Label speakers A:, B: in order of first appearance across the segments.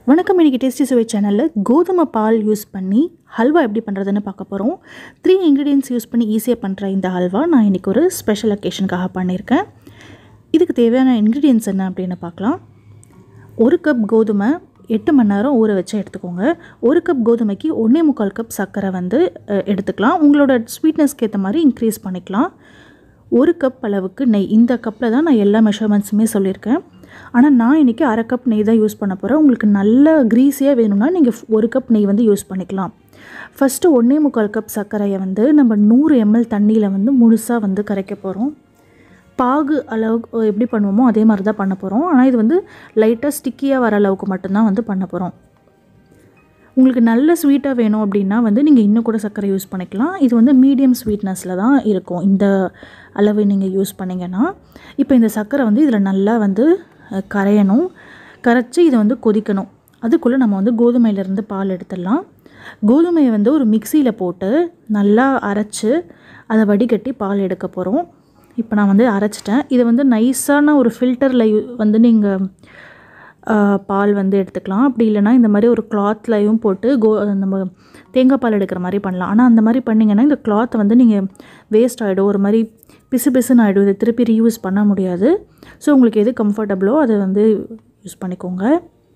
A: வணக்கம் இன்னைக்கு டேஸ்டி சுவை சேனலில் கோதுமை பால் யூஸ் பண்ணி ஹல்வா எப்படி பண்ணுறதுன்னு பார்க்க போகிறோம் த்ரீ இன்க்ரீடியன்ஸ் யூஸ் பண்ணி ஈஸியாக பண்ணுற இந்த ஹல்வா நான் இன்றைக்கி ஒரு ஸ்பெஷல் அக்கேஷனுக்காக பண்ணியிருக்கேன் இதுக்கு தேவையான இன்க்ரீடியன்ஸ் என்ன அப்படின்னு பார்க்கலாம் ஒரு கப் கோதுமை எட்டு மணி நேரம் ஊற வச்சு எடுத்துக்கோங்க ஒரு கப் கோதுமைக்கு ஒன்றே முக்கால் கப் சர்க்கரை வந்து அஹ், எடுத்துக்கலாம் உங்களோட ஸ்வீட்னஸ்க்கு ஏற்ற மாதிரி இன்க்ரீஸ் பண்ணிக்கலாம் ஒரு கப் அளவுக்கு நெய் இந்த கப்பில் தான் நான் எல்லா மெஷர்மெண்ட்ஸுமே சொல்லியிருக்கேன் ஆனால் நான் இன்றைக்கி அரை கப் நெய் தான் யூஸ் பண்ண போகிறேன் உங்களுக்கு நல்ல க்ரீஸியாக வேணும்னா நீங்கள் ஒரு கப் நெய் வந்து யூஸ் பண்ணிக்கலாம் ஃபஸ்ட்டு ஒன்றே முக்கால் கப் சர்க்கரையை வந்து நம்ம நூறு எம்எல் தண்ணியில் வந்து முழுசாக வந்து கரைக்க போகிறோம் பாகு அளவுக்கு எப்படி பண்ணுவோமோ அதே மாதிரி தான் பண்ண போகிறோம் ஆனால் இது வந்து லைட்டாக ஸ்டிக்கியாக வர அளவுக்கு மட்டும்தான் வந்து பண்ண போகிறோம் உங்களுக்கு நல்ல ஸ்வீட்டாக வேணும் அப்படின்னா வந்து நீங்கள் இன்னும் கூட சர்க்கரை யூஸ் பண்ணிக்கலாம் இது வந்து மீடியம் ஸ்வீட்னஸில் தான் இருக்கும் இந்த அளவு நீங்கள் யூஸ் பண்ணிங்கன்னா இப்போ இந்த சர்க்கரை வந்து இதில் நல்லா வந்து அஹ், கரையணும் கரைச்சி இதை வந்து கொதிக்கணும் அதுக்குள்ளே நம்ம வந்து கோதுமையிலேருந்து பால் எடுத்துடலாம் கோதுமையை வந்து ஒரு மிக்சியில் போட்டு நல்லா அரைச்சி அதை வடிகட்டி பால் எடுக்க போகிறோம் இப்போ நான் வந்து அரைச்சிட்டேன் இதை வந்து நைஸான ஒரு ஃபில்டரில் வந்து நீங்கள் ஆஹ் பால் வந்து எடுத்துக்கலாம் அப்படி இல்லைனா இந்த மாதிரி ஒரு கிளாத்லையும் போட்டு கோ நம்ம தேங்காய் பால் எடுக்கிற மாதிரி பண்ணலாம் ஆனால் அந்த மாதிரி பண்ணிங்கன்னா இந்த கிளாத் வந்து நீங்கள் வேஸ்ட் ஆகிடும் ஒரு மாதிரி பிசு பிசுன்னு ஆகிடும் இதை திருப்பி ரீயூஸ் பண்ண முடியாது ஸோ உங்களுக்கு எது கம்ஃபர்டபுளோ அதை வந்து யூஸ் பண்ணிக்கோங்க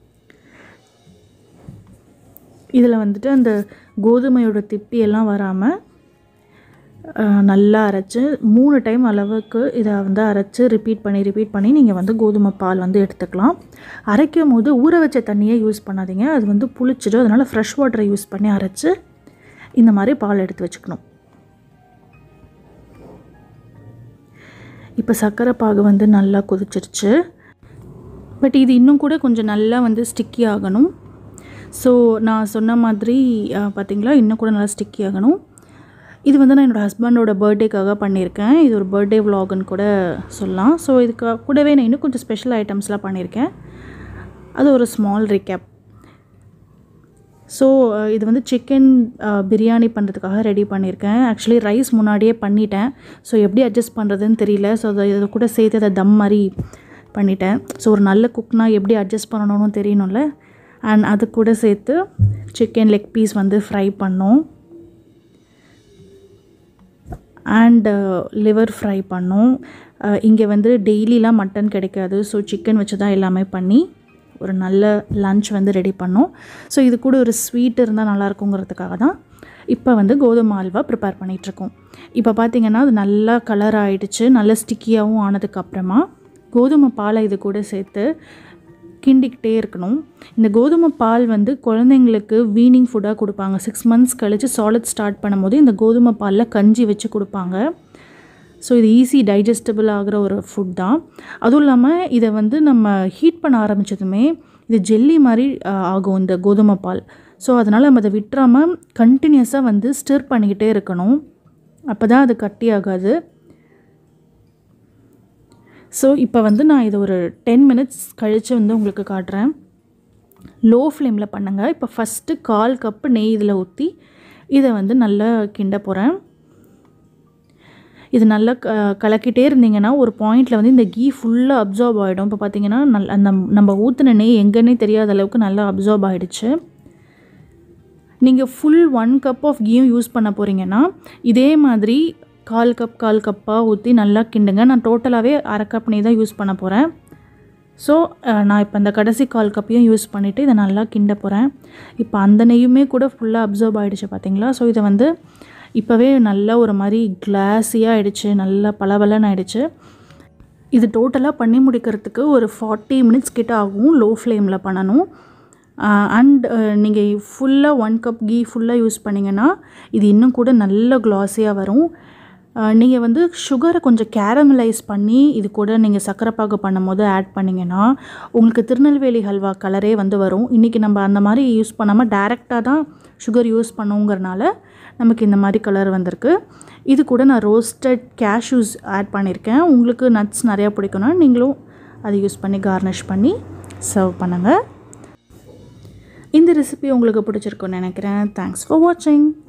A: இதில் வந்துட்டு அந்த கோதுமையோட திப்பி எல்லாம் வராமல் அஹ், நல்லா அரைச்சி மூணு டைம் அளவுக்கு இதை வந்து அரைச்சி ரிப்பீட் பண்ணி ரிப்பீட் பண்ணி நீங்கள் வந்து கோதுமை பால் வந்து எடுத்துக்கலாம் அரைக்கும் போது ஊற வச்ச தண்ணியை யூஸ் பண்ணாதீங்க அது வந்து புளிச்சிடும் அதனால் ஃப்ரெஷ் வாட்டரை யூஸ் பண்ணி அரைச்சி இந்த மாதிரி பால் எடுத்து வச்சுக்கணும் இப்போ சர்க்கரை பாகு வந்து நல்லா கொதிச்சிருச்சு பட் இது இன்னும் கூட கொஞ்சம் நல்லா வந்து ஸ்டிக்கி ஆகணும் ஸோ நான் சொன்ன மாதிரி அஹ், பார்த்தீங்களா இன்னும் கூட நல்லா ஸ்டிக்கி ஆகணும் இது வந்து நான் என்னோடய ஹஸ்பண்டோட பர்த்டேக்காக பண்ணியிருக்கேன் இது ஒரு பர்த்டே vlogன்னு கூட சொல்லலாம் ஸோ இதுக்கு கூடவே நான் இன்னும் கொஞ்சம் ஸ்பெஷல் ஐட்டம்ஸ்லாம் பண்ணியிருக்கேன் அது ஒரு ஸ்மால் recap ஸோ இது வந்து சிக்கன் பிரியாணி பண்ணுறதுக்காக ரெடி பண்ணியிருக்கேன் ஆக்சுவலி ரைஸ் முன்னாடியே பண்ணிட்டேன் ஸோ எப்படி அட்ஜஸ்ட் பண்ணுறதுன்னு தெரியல ஸோ அதை இதை கூட சேர்த்து அதை தம் மாதிரி பண்ணிட்டேன் ஸோ ஒரு நல்ல குக்னா எப்படி அட்ஜஸ்ட் பண்ணணும்னு தெரியணும்ல அண்ட் அது கூட சேர்த்து சிக்கன் லெக் பீஸ் வந்து ஃப்ரை பண்ணோம் அண்ட் லிவர் ஃப்ரை பண்ணோம் இங்கே வந்து டெய்லிலாம் மட்டன் கிடைக்காது ஸோ சிக்கன் வச்சு தான் எல்லாமே பண்ணி ஒரு நல்ல லன்ச் வந்து ரெடி பண்ணோம் ஸோ இது கூட ஒரு ஸ்வீட் இருந்தால் நல்லா இருக்குங்கிறதுக்காக தான் இப்போ வந்து கோதுமை அல்வா ப்ரிப்பேர் பண்ணிகிட்ருக்கோம் இப்போ பார்த்தீங்கன்னா அது நல்லா கலர் ஆயிடுச்சு நல்ல ஸ்டிக்கியாகவும் ஆனதுக்கப்புறமா கோதுமை பாலை இது கூட சேர்த்து கிண்டிக்கிட்டே இருக்கணும் இந்த கோதுமை பால் வந்து குழந்தைங்களுக்கு வீனிங் ஃபுட்டாக கொடுப்பாங்க சிக்ஸ் மந்த்ஸ் கழித்து சாலிட் ஸ்டார்ட் பண்ணும்போது இந்த கோதுமை பாலில் கஞ்சி வச்சு கொடுப்பாங்க ஸோ இது ஈஸி டைஜஸ்டபிள் ஆகிற ஒரு ஃபுட் தான் அதுவும் இல்லாமல் இதை வந்து நம்ம ஹீட் பண்ண ஆரம்பித்ததுமே இது ஜெல்லி மாதிரி ஆஹ், ஆகும் இந்த கோதுமை பால் ஸோ அதனால் நம்ம அதை விட்டுறாமல் கண்டினியூஸாக வந்து ஸ்டிர் பண்ணிக்கிட்டே இருக்கணும் அப்போ தான் அது கட்டி ஆகாது ஸோ இப்போ வந்து நான் இதை ஒரு டென் மினிட்ஸ் கழித்து வந்து உங்களுக்கு காட்டுறேன் லோ ஃப்ளேமில் பண்ணுங்கள் இப்போ ஃபஸ்ட்டு கால் கப்பு நெய் இதில் ஊற்றி இதை வந்து நல்லா கிண்ட போகிறேன் இது நல்லா க கலக்கிட்டே இருந்தீங்கன்னா ஒரு பாயிண்டில் வந்து இந்த கீ ஃபுல்லாக அப்சார்ப் ஆகிடும் இப்போ பார்த்தீங்கன்னா நல் அந்த நம்ம ஊற்றின நெய் எங்கன்னே தெரியாத அளவுக்கு நல்லா அப்சார்ப் ஆகிடுச்சு நீங்கள் ஃபுல் ஒன் கப் ஆஃப் கீயும் யூஸ் பண்ண போகிறீங்கன்னா இதே மாதிரி கால் கப் கால் கப்பாக ஊற்றி நல்லா கிண்டுங்க நான் டோட்டலாகவே அரை கப் நெய் தான் யூஸ் பண்ண போகிறேன் ஸோ நான் இப்போ இந்த கடைசி கால் கப்பையும் யூஸ் பண்ணிவிட்டு இதை நல்லா கிண்ட போகிறேன் இப்போ அந்த நெய்யுமே கூட ஃபுல்லாக அப்சர்வ் ஆகிடுச்சு பார்த்தீங்களா ஸோ இதை வந்து இப்போவே நல்லா ஒரு மாதிரி கிளாஸியாக ஆயிடுச்சு நல்லா பளபளன்னு ஆயிடுச்சு இது டோட்டலாக பண்ணி முடிக்கிறதுக்கு ஒரு ஃபார்ட்டி மினிட்ஸ் கிட்ட ஆகும் லோ ஃப்ளேமில் பண்ணணும் அண்ட் நீங்கள் ஃபுல்லாக ஒன் கப் கீ ஃபுல்லாக யூஸ் பண்ணிங்கன்னா இது இன்னும் கூட நல்ல க்ளாஸியாக வரும் நீங்கள் வந்து சுகரை கொஞ்சம் கேரமலைஸ் பண்ணி இது கூட நீங்கள் சர்க்கரை பாகு பண்ணும்போது ஆட் பண்ணிங்கன்னா உங்களுக்கு திருநெல்வேலி ஹல்வா கலரே வந்து வரும் இன்றைக்கி நம்ம அந்த மாதிரி யூஸ் பண்ணாமல் டைரெக்டாக தான் சுகர் யூஸ் பண்ணுங்கிறனால நமக்கு இந்த மாதிரி கலர் வந்திருக்கு இது கூட நான் ரோஸ்டட் கேஷ்யூஸ் ஆட் பண்ணியிருக்கேன் உங்களுக்கு நட்ஸ் நிறையா பிடிக்கும்னா நீங்களும் அதை யூஸ் பண்ணி கார்னிஷ் பண்ணி சர்வ் பண்ணுங்கள் இந்த ரெசிபி உங்களுக்கு பிடிச்சிருக்குன்னு நினைக்கிறேன் தேங்க்ஸ் ஃபார் வாட்சிங்